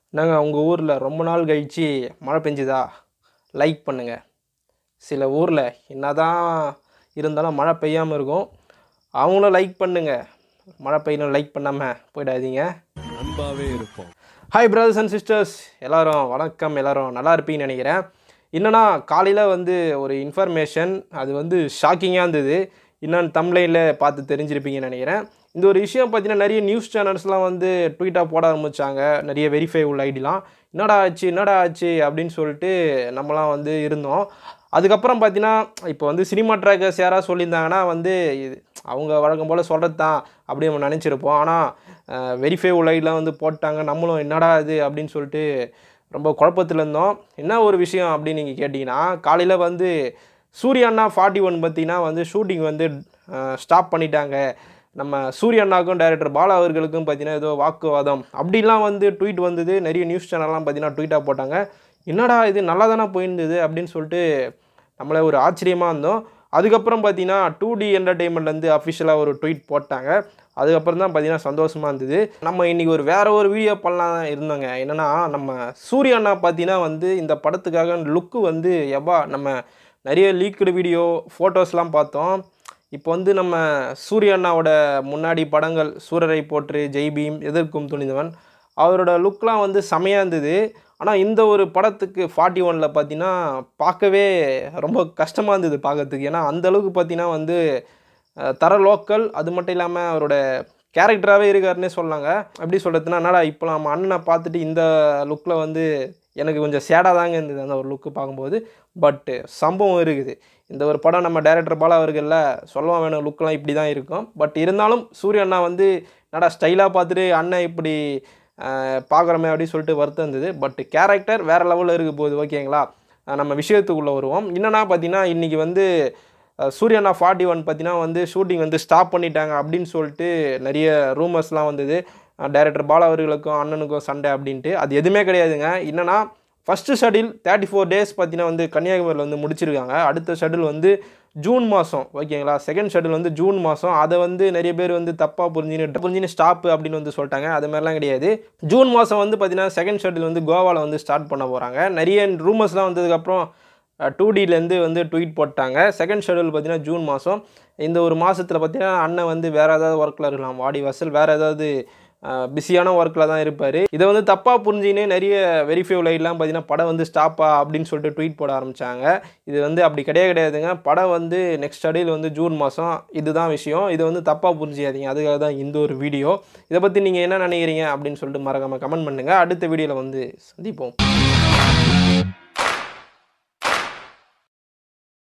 என்னங்க உங்கள் ஊரில் ரொம்ப நாள் கழிச்சு மழை பெஞ்சுதா லைக் பண்ணுங்கள் சில ஊரில் என்னதான் இருந்தாலும் மழை பெய்யாமல் இருக்கும் அவங்களும் லைக் பண்ணுங்கள் மழை பெய்யணும் லைக் பண்ணாமல் போயிடாதீங்க அன்பாவே இருப்போம் ஹாய் பிரதர்ஸ் அண்ட் சிஸ்டர்ஸ் எல்லாரும் வணக்கம் எல்லாரும் நல்லா இருப்பீங்கன்னு நினைக்கிறேன் என்னன்னா காலையில் வந்து ஒரு இன்ஃபர்மேஷன் அது வந்து ஷாக்கிங்காக இருந்தது என்னன்னு தமிழில் பார்த்து தெரிஞ்சிருப்பீங்கன்னு நினைக்கிறேன் இந்த ஒரு விஷயம் பார்த்தீங்கன்னா நிறைய நியூஸ் சேனல்ஸ்லாம் வந்து ட்வீட்டாக போட ஆரம்பித்தாங்க நிறைய வெரிஃபை உள்ள ஐடிலாம் என்னடா ஆச்சு என்னடா ஆச்சு அப்படின்னு சொல்லிட்டு நம்மலாம் வந்து இருந்தோம் அதுக்கப்புறம் பார்த்தீங்கன்னா இப்போ வந்து சினிமா ட்ராக்கர்ஸ் யாராவது சொல்லியிருந்தாங்கன்னா வந்து இது அவங்க வழக்கம் போல் சொல்கிறது தான் அப்படி நம்ம நினச்சிருப்போம் ஆனால் வெரிஃபை உலகிலாம் வந்து போட்டாங்க நம்மளும் என்னடா இது அப்படின்னு சொல்லிட்டு ரொம்ப குழப்பத்தில் இருந்தோம் என்ன ஒரு விஷயம் அப்படின்னு நீங்கள் கேட்டிங்கன்னா காலையில் வந்து சூர்யாண்ணா ஃபார்ட்டி ஒன் பார்த்தீங்கன்னா வந்து ஷூட்டிங் வந்து ஸ்டாப் பண்ணிட்டாங்க நம்ம சூர்யாண்ணாக்கும் டைரக்டர் பாலா அவர்களுக்கும் பார்த்தீங்கன்னா ஏதோ வாக்குவாதம் அப்படிலாம் வந்து ட்வீட் வந்தது நிறைய நியூஸ் சேனல்லாம் பார்த்தீங்கன்னா ட்வீட்டாக போட்டாங்க என்னடா இது நல்லா தானே போயிருந்தது அப்படின்னு சொல்லிட்டு நம்மளே ஒரு ஆச்சரியமாக இருந்தோம் அதுக்கப்புறம் பார்த்தீங்கன்னா டூ டி என்டர்டெயின்மெண்ட்லேருந்து அஃபிஷியலாக ஒரு ட்வீட் போட்டாங்க அதுக்கப்புறம் தான் பார்த்தீங்கன்னா சந்தோஷமாக இருந்தது நம்ம இன்றைக்கி ஒரு வேறு ஒரு வீடியோ பண்ணலாம் இருந்தோங்க என்னென்னா நம்ம சூர்யாண்ணா பார்த்தீங்கன்னா வந்து இந்த படத்துக்காக லுக்கு வந்து எவ்வா நம்ம நிறைய லீக்டு வீடியோ ஃபோட்டோஸ்லாம் பார்த்தோம் இப்போ வந்து நம்ம சூரிய அண்ணாவோட முன்னாடி படங்கள் சூரரை போற்று ஜெய்பீம் எதிர்க்கும் துணிந்தவன் அவரோட லுக்லாம் வந்து செமையாக இருந்தது ஆனால் இந்த ஒரு படத்துக்கு ஃபார்ட்டி ஒனில் பார்த்தீங்கன்னா பார்க்கவே ரொம்ப கஷ்டமாக இருந்தது பார்க்கறதுக்கு ஏன்னா அந்த அளவுக்கு பார்த்தீங்கன்னா வந்து அஹ், தர லோக்கல் அது மட்டும் இல்லாமல் அவரோட கேரக்டராகவே இருக்காருன்னே சொன்னாங்க எப்படி சொல்கிறதுனா என்னடா இப்போ நம்ம அண்ணனை பார்த்துட்டு இந்த லுக்கில் வந்து எனக்கு கொஞ்சம் சேடாக தாங்க இருந்தது அந்த ஒரு லுக்கு பார்க்கும்போது பட்டு சம்பவம் இருக்குது இந்த ஒரு படம் நம்ம டைரக்டர் பாலா அவர்களில் சொல்லவும் வேணும் லுக்கெலாம் இப்படி தான் இருக்கும் பட் இருந்தாலும் சூரிய அண்ணா வந்து என்னடா ஸ்டைலாக பார்த்துட்டு அண்ணன் இப்படி பார்க்குறோமே அப்படின்னு சொல்லிட்டு வருத்தம் இருந்தது பட் கேரக்டர் வேறு லெவலில் இருக்க போகுது ஓகேங்களா அஹ் நம்ம விஷயத்துக்குள்ளே வருவோம் என்னென்னா பார்த்தீங்கன்னா இன்றைக்கி வந்து அஹ் சூர்யாண்ணா ஃபார்ட்டி ஒன் பார்த்தீங்கன்னா வந்து ஷூட்டிங் வந்து ஸ்டாப் பண்ணிட்டாங்க அப்படின்னு சொல்லிட்டு நிறைய ரூமர்ஸ்லாம் வந்தது டைரக்டர் பாலா அவர்களுக்கும் அண்ணனுக்கும் சண்டை அப்படின்ட்டு அது எதுவுமே கிடையாதுங்க என்னென்னா first schedule thirty four days பார்த்தீங்கன்னா வந்து கன்னியாகுமரியில் வந்து முடிச்சிருக்காங்க அடுத்த ஷெடியூல் வந்து ஜூன் மாதம் ஓகேங்களா செகண்ட் ஷெடியூல் வந்து ஜூன் மாதம் அதை வந்து நிறைய பேர் வந்து தப்பாக புரிஞ்சுன்னு புரிஞ்சுன்னு ஸ்டாப் அப்படின்னு வந்து சொல்லிட்டாங்க அது மாதிரிலாம் கிடையாது ஜூன் மாதம் வந்து பார்த்தீங்கன்னா செகண்ட் ஷெடியூல் வந்து கோவாவில் வந்து ஸ்டார்ட் பண்ண போகிறாங்க நிறைய ரூமர்ஸ்லாம் வந்ததுக்கப்புறம் டூ டிலேருந்து வந்து ட்வீட் போட்டாங்க செகண்ட் ஷெடியூல் பார்த்தீங்கன்னா ஜூன் மாதம் இந்த ஒரு மாதத்தில் பார்த்தீங்கன்னா அண்ணன் வந்து வேறு ஏதாவது ஒர்க்கில் இருக்கலாம் வாடி வாசல் வேறு ஏதாவது பிஸியான ஒர்க்கில் தான் இருப்பார் இதை வந்து தப்பாக புரிஞ்சுன்னு நிறைய வெரிஃபை லைட்லாம் பார்த்தீங்கன்னா படம் வந்து ஸ்டாப்பா அப்படின்னு சொல்லிட்டு ட்வீட் போட ஆரம்பித்தாங்க இது வந்து அப்படி கிடையாது கிடையாதுங்க படம் வந்து நெக்ஸ்ட் ஸ்டடியில் வந்து ஜூன் மாதம் இதுதான் விஷயம் இதை வந்து தப்பாக புரிஞ்சிக்காதீங்க அதுக்காக தான் இந்த ஒரு வீடியோ இதை பற்றி நீங்கள் என்ன நினைக்கிறீங்க அப்படின்னு சொல்லிட்டு மறக்காமல் கமெண்ட் பண்ணுங்கள் அடுத்த வீடியோவில் வந்து சந்திப்போம்